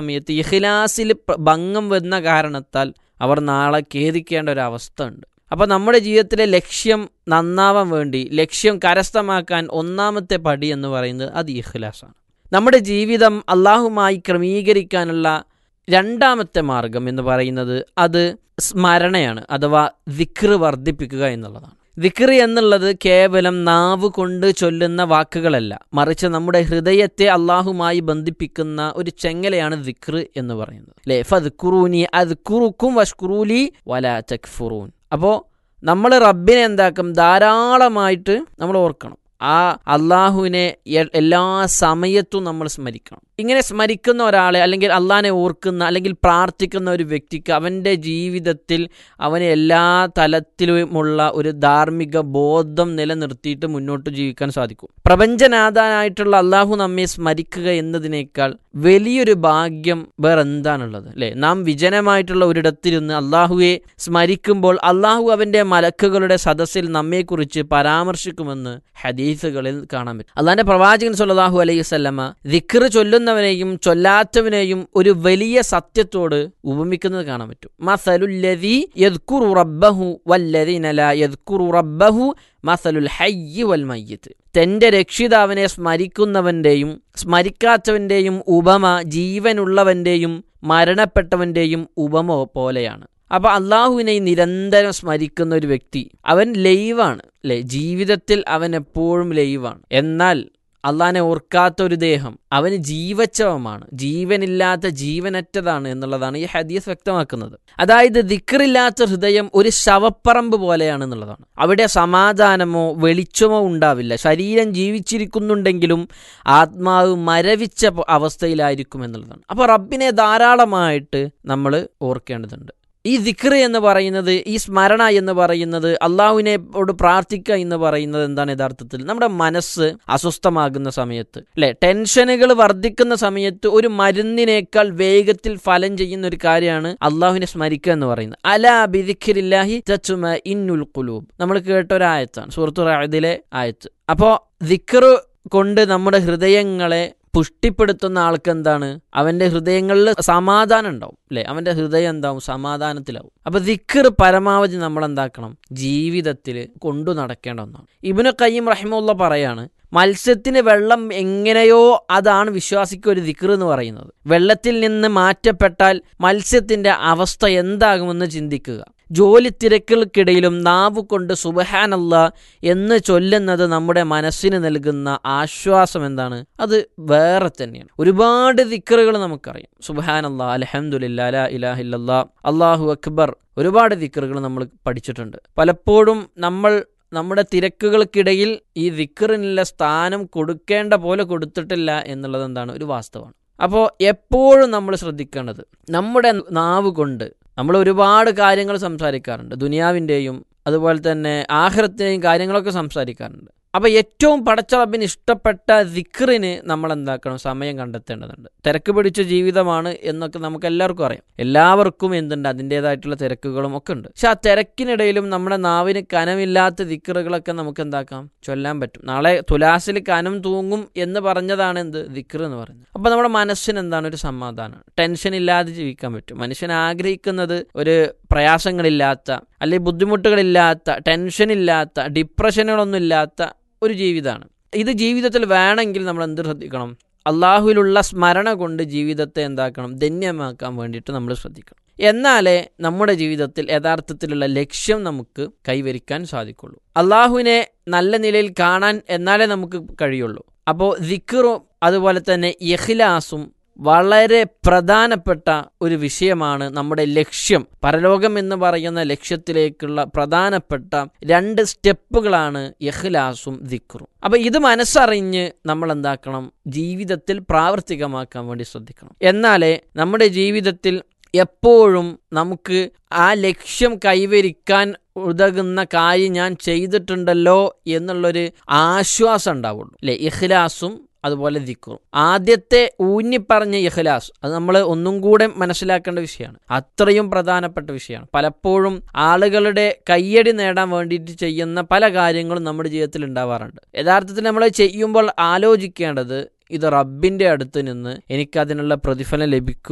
സമയത്ത് ഇഖ്ലാസിൽ പ്ര- ഭംഗം വരുന്ന കാരണത്താൽ അവർ നാളെ ഖേദിക്കേണ്ട ഒരു അവസ്ഥ ഉണ്ട് അപ്പോൾ നമ്മുടെ ജീവിതത്തിലെ ലക്ഷ്യം നന്നാവാൻ വേണ്ടി ലക്ഷ്യം കരസ്ഥമാക്കാൻ ഒന്നാമത്തെ പടി എന്ന് പറയുന്നത് അത് ഇഖ്ലാസാണ് നമ്മുടെ ജീവിതം അള്ളാഹുമായി ക്രമീകരിക്കാനുള്ള രണ്ടാമത്തെ മാർഗം എന്ന് പറയുന്നത് അത് സ്മരണയാണ് അഥവാ ദിക്റ് വർദ്ധിപ്പിക്കുക എന്നുള്ളതാണ് ദിക്റ് എന്നുള്ളത് കേവലം നാവ് കൊണ്ട് ചൊല്ലുന്ന വാക്കുകളല്ല മറിച്ച് നമ്മുടെ ഹൃദയത്തെ അള്ളാഹുമായി ബന്ധിപ്പിക്കുന്ന ഒരു ചെങ്ങലയാണ് ദിക്റ് എന്ന് പറയുന്നത് അല്ലേ ഫദ്ഖുറൂനി അദ്ഖുറുക്കും വഷ്കുറൂലി വല തക്ഫുറൂൻ അപ്പോൾ നമ്മൾ റബ്ബിനെ എന്താക്കും ധാരാളമായിട്ട് നമ്മൾ ഓർക്കണം ആ അള്ളാഹുവിനെ എ- എല്ലാ സമയത്തും നമ്മൾ സ്മരിക്കണം ഇങ്ങനെ സ്മരിക്കുന്ന ഒരാളെ അല്ലെങ്കിൽ അള്ളാഹിനെ ഓർക്കുന്ന അല്ലെങ്കിൽ പ്രാർത്ഥിക്കുന്ന ഒരു വ്യക്തിക്ക് അവൻ്റെ ജീവിതത്തിൽ അവന് എല്ലാ തലത്തിലുമുള്ള ഒരു ധാർമ്മിക ബോധം നിലനിർത്തിയിട്ട് മുന്നോട്ട് ജീവിക്കാൻ സാധിക്കും പ്രപഞ്ചനാഥാനായിട്ടുള്ള അള്ളാഹു നമ്മെ സ്മരിക്കുക എന്നതിനേക്കാൾ വലിയൊരു ഭാഗ്യം വേറെ എന്താണുള്ളത് അല്ലേ നാം വിജനമായിട്ടുള്ള ഒരിടത്തിരുന്ന് അള്ളാഹുവെ സ്മരിക്കുമ്പോൾ അള്ളാഹു അവൻ്റെ മലക്കുകളുടെ സദസ്സിൽ നമ്മെക്കുറിച്ച് പരാമർശിക്കുമെന്ന് ഹദീസുകളിൽ കാണാൻ പറ്റും അള്ളാഹിന്റെ പ്രവാചകൻ സല്ലല്ലാഹു അലൈഹി വസല്ലമ ദിക്റ് ചൊല്ലുന്നവനെയും ചൊല്ലാത്തവനെയും ഒരു വലിയ സത്യത്തോട് ഉപമിക്കുന്നത് കാണാൻ പറ്റും മസലുല്ലദീ യദ്കുറു റബ്ബഹു വല്ലദീന ലാ യദ്കുറു റബ്ബഹു മസലുൽ ഹയ്യി വൽ മയ്യിത്ത് തന്റെ രക്ഷിതാവിനെ സ്മരിക്കുന്നവന്റെയും സ്മരിക്കാത്തവന്റെയും ഉപമ ജീവനുള്ളവന്റെയും മരണപ്പെട്ടവന്റെയും ഉപമ പോലെയാണ് അപ്പൊ അള്ളാഹുവിനെ നിരന്തരം സ്മരിക്കുന്ന ഒരു വ്യക്തി അവൻ ലൈവാണ് അല്ലെ ജീവിതത്തിൽ അവൻ എപ്പോഴും ലൈവാണ് എന്നാൽ അള്ളാഹിനെ ഓർക്കാത്ത ഒരു ദേഹം അവന് ജീവച്ചവമാണ് ജീവനില്ലാത്ത ജീവനറ്റതാണ് എന്നുള്ളതാണ് ഈ ഹദീസ് വ്യക്തമാക്കുന്നത് അതായത് ദിക്റില്ലാത്ത ഹൃദയം ഒരു ശവപ്പറമ്പ് പോലെയാണ് എന്നുള്ളതാണ് അവിടെ സമാധാനമോ വെളിച്ചമോ ഉണ്ടാവില്ല ശരീരം ജീവിച്ചിരിക്കുന്നുണ്ടെങ്കിലും ആത്മാവ് മരവിച്ച പ- അവസ്ഥയിലായിരിക്കും എന്നുള്ളതാണ് അപ്പോൾ റബ്ബിനെ ധാരാളമായിട്ട് നമ്മൾ ഓർക്കേണ്ടതുണ്ട് ഈ ദിക്റ് എന്ന് പറയുന്നത് ഈ സ്മരണ എന്ന് പറയുന്നത് അള്ളാഹുവിനെയോട് പ്രാർത്ഥിക്കുക എന്ന് പറയുന്നത് എന്താണ് യഥാർത്ഥത്തിൽ നമ്മുടെ മനസ്സ് അസ്വസ്ഥമാകുന്ന സമയത്ത് അല്ലെ ടെൻഷനുകൾ വർദ്ധിക്കുന്ന സമയത്ത് ഒരു മരുന്നിനേക്കാൾ വേഗത്തിൽ ഫലം ചെയ്യുന്ന ഒരു കാര്യമാണ് അള്ളാഹുവിനെ സ്മരിക്കുക എന്ന് പറയുന്നത് അലാ ബിദിഖിരില്ലാഹി തച്ചുമ ഇന്നുൽ കുലൂബ് നമ്മൾ കേട്ട ഒരു ആയത്താണ് സുഹൃത്തു റായതിലെ ആയത്ത് അപ്പോൾ ദിക്റ് കൊണ്ട് നമ്മുടെ ഹൃദയങ്ങളെ പുഷ്ടിപ്പെടുത്തുന്ന ആൾക്ക് എന്താണ് അവന്റെ ഹൃദയങ്ങളിൽ സമാധാനം ഉണ്ടാവും അല്ലെ അവന്റെ ഹൃദയം എന്താവും സമാധാനത്തിലാവും അപ്പൊ ദിക്കർ പരമാവധി നമ്മൾ എന്താക്കണം ജീവിതത്തിൽ കൊണ്ടു നടക്കേണ്ട ഒന്നാണ് ഇബിന് കയ്യം റഹിമുള്ള പറയാണ് മത്സ്യത്തിന് വെള്ളം എങ്ങനെയോ അതാണ് വിശ്വാസിക്ക് ഒരു ദിക്ർ എന്ന് പറയുന്നത് വെള്ളത്തിൽ നിന്ന് മാറ്റപ്പെട്ടാൽ മത്സ്യത്തിന്റെ അവസ്ഥ എന്താകുമെന്ന് ചിന്തിക്കുക ജോലി തിരക്കുകൾക്കിടയിലും നാവ് കൊണ്ട് സുബഹാനല്ല എന്ന് ചൊല്ലുന്നത് നമ്മുടെ മനസ്സിന് നൽകുന്ന ആശ്വാസം എന്താണ് അത് വേറെ തന്നെയാണ് ഒരുപാട് ദിക്കറുകൾ നമുക്കറിയാം സുബഹാനല്ലാ അലഹമുല്ല അല ഇലാഹില്ല അള്ളാഹു അക്ബർ ഒരുപാട് ദിക്കറുകൾ നമ്മൾ പഠിച്ചിട്ടുണ്ട് പലപ്പോഴും നമ്മൾ നമ്മുടെ തിരക്കുകൾക്കിടയിൽ ഈ ദിക്കറിനുള്ള സ്ഥാനം കൊടുക്കേണ്ട പോലെ കൊടുത്തിട്ടില്ല എന്നുള്ളത് എന്താണ് ഒരു വാസ്തവമാണ് അപ്പോൾ എപ്പോഴും നമ്മൾ ശ്രദ്ധിക്കേണ്ടത് നമ്മുടെ നാവ് കൊണ്ട് നമ്മൾ ഒരുപാട് കാര്യങ്ങൾ സംസാരിക്കാറുണ്ട് ദുനിയാവിൻ്റെയും അതുപോലെ തന്നെ ആഹ്റത്തിൻ്റെയും കാര്യങ്ങളൊക്കെ സംസാരിക്കാറുണ്ട് അപ്പോൾ ഏറ്റവും പടച്ചറബിന് ഇഷ്ടപ്പെട്ട ദിക്റിന് നമ്മൾ എന്താക്കണം സമയം കണ്ടെത്തേണ്ടതുണ്ട് തിരക്ക് പിടിച്ച ജീവിതമാണ് എന്നൊക്കെ നമുക്ക് എല്ലാവർക്കും അറിയാം എല്ലാവർക്കും എന്തുണ്ട് അതിൻ്റെതായിട്ടുള്ള തിരക്കുകളും ഒക്കെ ഉണ്ട് പക്ഷെ ആ തിരക്കിനിടയിലും നമ്മുടെ നാവിന് കനമില്ലാത്ത ദിക്റുകളൊക്കെ നമുക്ക് എന്താക്കാം ചൊല്ലാൻ പറ്റും നാളെ തുലാസിൽ കനം തൂങ്ങും എന്ന് പറഞ്ഞതാണ് എന്ത് ദിക്ർ എന്ന് പറയുന്നത് അപ്പോൾ നമ്മുടെ മനസ്സിന് എന്താണ് ഒരു സമാധാനമാണ് ടെൻഷൻ ഇല്ലാതെ ജീവിക്കാൻ പറ്റും മനുഷ്യൻ ആഗ്രഹിക്കുന്നത് ഒരു പ്രയാസങ്ങളില്ലാത്ത അല്ലെങ്കിൽ ബുദ്ധിമുട്ടുകളില്ലാത്ത ടെൻഷൻ ഇല്ലാത്ത ഡിപ്രഷനുകളൊന്നും ഇല്ലാത്ത ഒരു ജീവിതമാണ് ഇത് ജീവിതത്തിൽ വേണമെങ്കിൽ നമ്മൾ എന്ത് ശ്രദ്ധിക്കണം അള്ളാഹുവിലുള്ള സ്മരണ കൊണ്ട് ജീവിതത്തെ എന്താക്കണം ധന്യമാക്കാൻ വേണ്ടിയിട്ട് നമ്മൾ ശ്രദ്ധിക്കണം എന്നാലേ നമ്മുടെ ജീവിതത്തിൽ യഥാർത്ഥത്തിലുള്ള ലക്ഷ്യം നമുക്ക് കൈവരിക്കാൻ സാധിക്കുള്ളൂ അള്ളാഹുവിനെ നല്ല നിലയിൽ കാണാൻ എന്നാലേ നമുക്ക് കഴിയുള്ളൂ അപ്പോൾ ദിക്കറും അതുപോലെ തന്നെ ഇഖ്ലാസും വളരെ പ്രധാനപ്പെട്ട ഒരു വിഷയമാണ് നമ്മുടെ ലക്ഷ്യം പരലോകം എന്ന് പറയുന്ന ലക്ഷ്യത്തിലേക്കുള്ള പ്രധാനപ്പെട്ട രണ്ട് സ്റ്റെപ്പുകളാണ് ഇഖ്ലാസും ദിക്റും അപ്പൊ ഇത് മനസ്സറിഞ്ഞ് നമ്മൾ എന്താക്കണം ജീവിതത്തിൽ പ്രാവർത്തികമാക്കാൻ വേണ്ടി ശ്രദ്ധിക്കണം എന്നാലേ നമ്മുടെ ജീവിതത്തിൽ എപ്പോഴും നമുക്ക് ആ ലക്ഷ്യം കൈവരിക്കാൻ ഉതകുന്ന കാര്യം ഞാൻ ചെയ്തിട്ടുണ്ടല്ലോ എന്നുള്ളൊരു ആശ്വാസം ഉണ്ടാവുള്ളൂ അല്ലെ ഇഖ്ലാസും അതുപോലെ ദിക്റും ആദ്യത്തെ ഊന്നിപ്പറഞ്ഞ ഇഖ്ലാസ് അത് നമ്മൾ ഒന്നും കൂടെ മനസ്സിലാക്കേണ്ട വിഷയമാണ് അത്രയും പ്രധാനപ്പെട്ട വിഷയമാണ് പലപ്പോഴും ആളുകളുടെ കയ്യടി നേടാൻ വേണ്ടിയിട്ട് ചെയ്യുന്ന പല കാര്യങ്ങളും നമ്മുടെ ജീവിതത്തിൽ ഉണ്ടാവാറുണ്ട് യഥാർത്ഥത്തിൽ നമ്മൾ ചെയ്യുമ്പോൾ ആലോചിക്കേണ്ടത് ഇത് റബ്ബിന്റെ അടുത്ത് നിന്ന് എനിക്കതിനുള്ള പ്രതിഫലം ലഭിക്കും